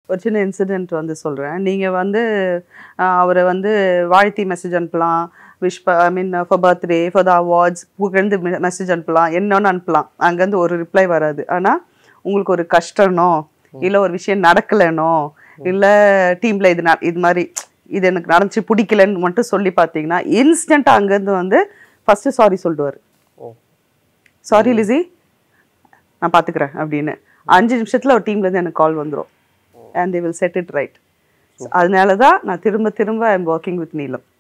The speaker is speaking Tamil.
ஒரு சின்ன இன்சிடென்ட் வந்து சொல்கிறேன் நீங்கள் வந்து ஆஹ், அவரை வந்து வாழ்த்தி மெசேஜ் அனுப்பலாம் wish I mean for birthday for the awards புகழ்ந்து மெசேஜ் அனுப்பலாம் என்னன்னு அனுப்பலாம் அங்கேருந்து ஒரு ரிப்ளை வராது ஆனால் உங்களுக்கு ஒரு கஷ்டனோ இல்லை ஒரு விஷயம் நடக்கலைனோ இல்லை டீமில் இது ந- இது மாதிரி இது எனக்கு நடந்துச்சு பிடிக்கலன்னு மட்டும் சொல்லி பார்த்தீங்கன்னா இன்ஸ்டண்ட்டாக அங்கேருந்து வந்து ஃபஸ்ட்டு சாரி சொல்லிடுவார் ஓ சாரி லிசி நான் பார்த்துக்கிறேன் அப்படின்னு அஞ்சு நிமிஷத்தில் ஒரு டீம்லேருந்து எனக்கு கால் வந்துடும் and they will set it right அதனால தான் நான் திரும்ப திரும்ப ஐ எம் ஒர்க்கிங் வித் நீலம்